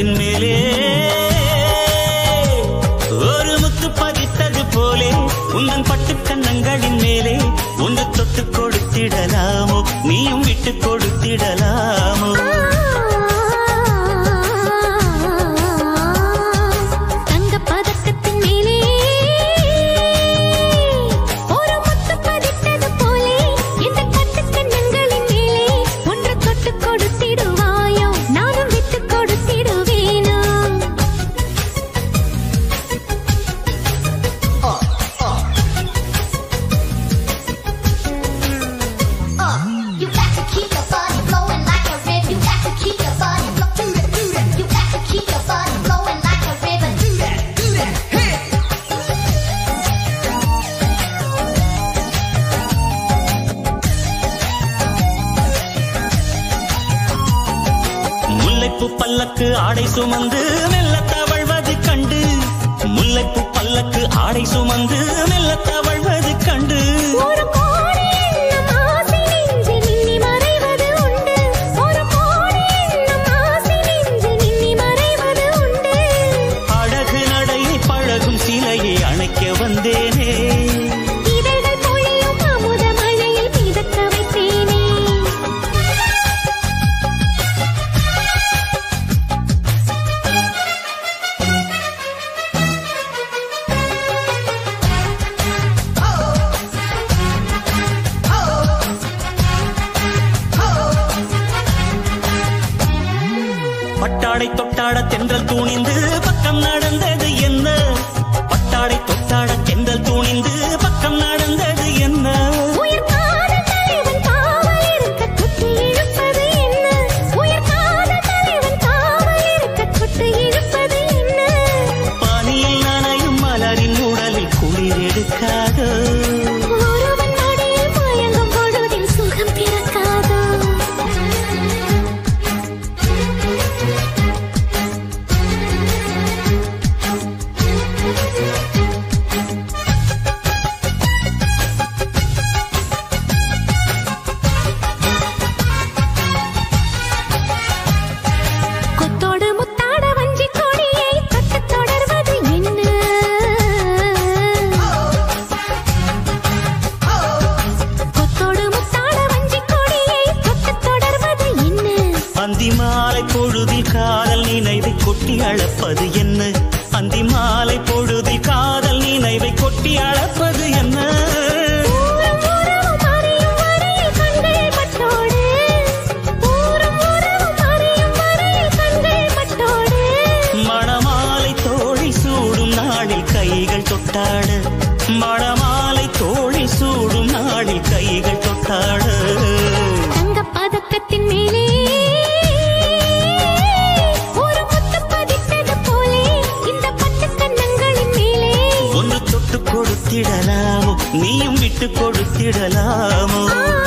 பதக்கத்தின் மேலே ஒரு முத்து பதித்தது போலே உந்தன் பட்டு கண்ணங்களின் மேலே ஒன்று தொட்டு கொடுத்திடலாமோ நீயும் விட்டு கொடுத்திடலாமோ தங்கப் பதக்கத்தின் மேலே ஒரு முத்து பதித்தது போலே இந்த பட்டுக் கன்னங்களின் மேலே ஒன்று தொட்டுக் கொடுத்திடுவாயோ நானும் விட்டுக் கொடுத்திடுவேனோ You got to keep your body flowing like a river. You got to keep your body flowing. You got to keep your body flowing like a river. Do that, do that, hey. முல்லைப்பூ பல்லக்கு ஆடை சுமந்து மெல்ல தவழ்வது கண்டு முல்லைப்பூ பல்லக்கு ஆடை சுமந்து மெல்ல தவழ்வது கண்டு ஒரு கோடி எண்ணம் ஆசை நெஞ்சில் மின்னி மறைவது உண்டு ஒரு கோடி எண்ணம் ஆசை நெஞ்சில் மின்னி மறைவது உண்டு அழகு நடையை பழகும் சிலையை அணைக்க வந்தேனே இதழ்கள் பொழியும் அமுத மழையில் மிதக்க வைத்தேனே பட்டாடை தொட்டாட தென்றல் தூணிந்து பக்கம் நடந்தது என்ன பட்டாடை தொட்டாட தென்றல் தூணிந்து பக்கம் நடந்தது என்ன உயிர் காதல் தலைவன் காவல் இருக்க குத்தி இழுப்பது என்ன உயிர் காதல் தலைவன் காவல் இருக்க குத்தி இழுப்பது என்ன பனியில் நனையும் மலரின் உடலில் குளிர் எடுக்காதோ ஒருவன் மடியில் மயங்கும் பொழுதில் சுகம் பிறக்காதோ கொத்தோடு முத்தாட வஞ்சி கொடியை தொட்டுத் தொடர்வது என்ன கொத்தோடு முத்தாட வஞ்சி கொடியை தொட்டுத் தொடர்வது என்ன அந்தி மாலை பொழுதில் காதல் நினைவை கொட்டி அளப்பது என்ன அந்தி மாலை பொழுதில் காதல் நினைவை கொட்டி அளப்பது என்ன ஊரும் உறவும் அறியும் வரையில் கண்கள் பட்டோடு ஊரும் உறவும் அறியும் வரையில் கண்கள் பட்டோடு மணமாலை தோழி சூடும் நாளில் கைகள் தொட்டாட மணமாலை தோழி சூடும் நாளில் கைகள் தொட்டாட தங்கப் பதக்கத்தின் மேலே ஒரு முத்து பதித்தது போலே இந்த பட்டுக் கன்னங்களின் மேலே ஒன்று தொட்டு கொடுத்திடலாமோ நீயும் விட்டு கொடுத்திடலாமோ ஆ